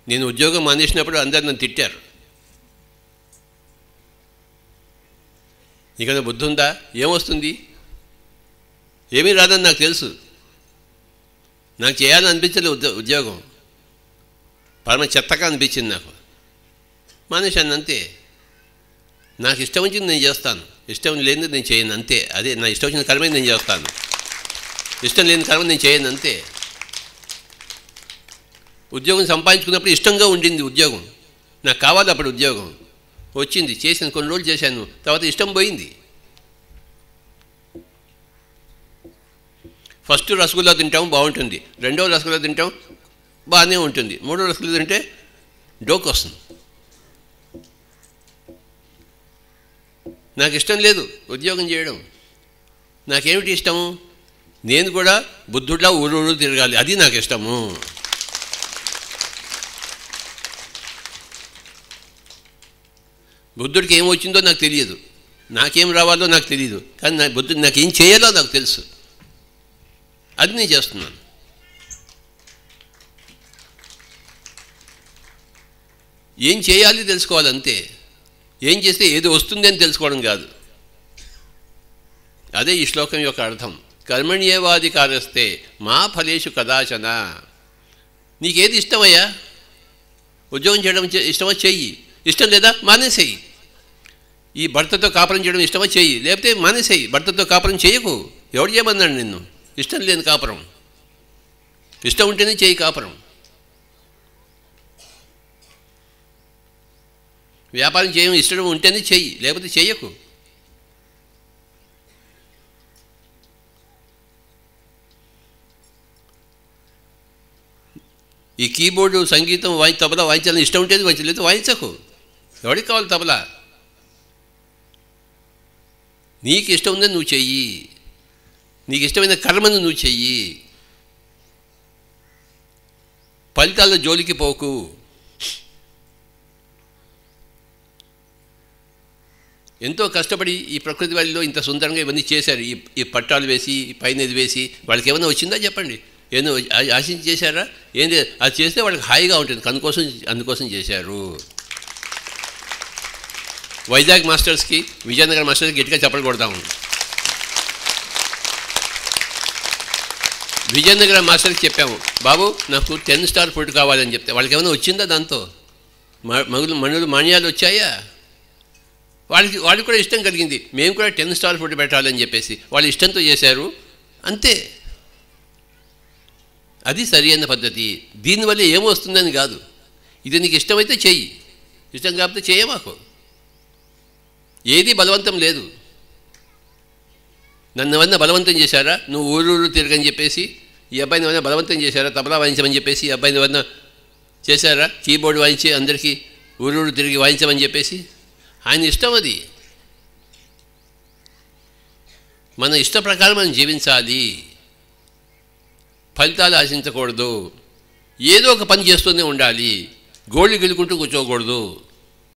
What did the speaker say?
నేను ఉద్యోగం మానేసినప్పుడు అందరు నన్ను తిట్టారు నీకన్నా బుద్ధి ఉందా ఏమొస్తుంది ఏమీ రాదని నాకు తెలుసు నాకు చేయాలని అనిపించలేదు ఉద్యో ఉద్యోగం పరమ చెత్తగా అనిపించింది నాకు మానేశాను అంతే నాకు ఇష్టం వచ్చింది నేను చేస్తాను ఇష్టం లేనిది నేను చేయను అంతే అదే నా ఇష్టం వచ్చిన కర్మే నేను చేస్తాను ఇష్టం లేని కర్మ నేను చేయను అంతే ఉద్యోగం సంపాదించుకున్నప్పుడు ఇష్టంగా ఉండింది ఉద్యోగం నాకు కావాలి అప్పుడు ఉద్యోగం వచ్చింది చేసిన కొన్ని రోజులు చేశాను తర్వాత ఇష్టం పోయింది ఫస్ట్ రసగుల్లా తింటాం బాగుంటుంది రెండవ రసగుల్లా తింటాం బాగానే ఉంటుంది మూడో రసగుల్లా తింటే డోక్ వస్తుంది నాకు ఇష్టం లేదు ఉద్యోగం చేయడం నాకేమిటి ఇష్టము నేను కూడా బుద్ధుడిలా ఊరు ఊరు తిరగాలి అది నాకు ఇష్టము బుద్ధుడికి ఏం వచ్చిందో నాకు తెలియదు నాకేం రావాలో నాకు తెలియదు కానీ నా బుద్ధుడు నాకేం చేయాలో నాకు తెలుసు అది నేను చేస్తున్నాను ఏం చేయాలి తెలుసుకోవాలి అంతే ఏం చేస్తే ఏది వస్తుంది అని తెలుసుకోవడం కాదు అదే ఈ శ్లోకం యొక్క అర్థం కర్మణ్యేవాది కారస్తే మా ఫలేషు కదాచన నీకేది ఇష్టమయ్యా ఉద్యోగం చేయడం చే- ఇష్టమా చెయ్యి ఇష్టం లేదా మానేసేయి ఈ భర్తతో కాపురం చేయడం ఇష్టమా చెయ్యి లేకపోతే మానేసేయి భర్తతో కాపురం చేయకు ఎవడు చేయమన్నాడు నిన్ను ఇష్టం లేని కాపురం ఇష్టం ఉంటేనే చేయి కాపురం వ్యాపారం చేయడం ఇష్టం ఉంటేనే చెయ్యి లేకపోతే చెయ్యకు ఈ కీబోర్డు సంగీతం వాయి తబలా వాయించాలని ఇష్టం ఉంటేది వాయించలేదు వాయించకు ఎవరికి కావాలి తబలా నీకు ఇష్టం ఉందని నువ్వు చెయ్యి నీకు ఇష్టమైన కర్మను నువ్వు చెయ్యి ఫలితాల జోలికి పోకు ఎంతో కష్టపడి ఈ ప్రకృతి వారిలో ఇంత సుందరంగా ఇవన్నీ చేశారు ఈ ఈ పట్టాలు వేసి ఈ పైన ఇది వేసి వాళ్ళకి ఏమైనా వచ్చిందా చెప్పండి ఏదో ఆ- ఆశించి చేశారా ఏంది అది చేస్తే వాళ్ళకి హాయిగా ఉంటుంది అందుకోసం అందుకోసం చేశారు వైజాగ్ మాస్టర్స్కి విజయనగరం మాస్టర్స్కి గట్టిగా చెప్పలు కొడతాము విజయనగరం మాస్టర్కి చెప్పాము బాబు నాకు టెన్ స్టార్ ఫుడ్ కావాలని చెప్తే వాళ్ళకి ఏమైనా వచ్చిందా దాంతో మ- మగులు మణులు మాణ్యాలు వచ్చాయా వాళ్ళకి వాళ్ళకి కూడా ఇష్టం కలిగింది మేము కూడా టెన్ స్టార్ ఫుడ్ పెట్టాలని చెప్పేసి వాళ్ళు ఇష్టంతో చేశారు అంతే అది సరి అయిన పద్ధతి దీనివల్ల ఏమొస్తుందని కాదు ఇది నీకు ఇష్టమైతే చెయ్యి ఇష్టం కాకపోతే చేయమాకు ఏది బలవంతం లేదు నన్ను ఏమన్నా బలవంతం చేశారా నువ్వు ఊరు ఊరు తిరగని చెప్పేసి ఈ అబ్బాయిని ఏమైనా బలవంతం చేశారా తబలా వాయించమని చెప్పేసి ఈ అబ్బాయిని ఏమన్నా చేశారా కీబోర్డ్ వాయించి అందరికీ ఊరు ఊరు తిరిగి వాయించమని చెప్పేసి ఆయన ఇష్టం అది మన ఇష్ట ప్రకారం మనం జీవించాలి ఫలితాలు ఆశించకూడదు ఏదో ఒక పని చేస్తూనే ఉండాలి గోళ్ళు గెలుకుంటూ కూర్చోకూడదు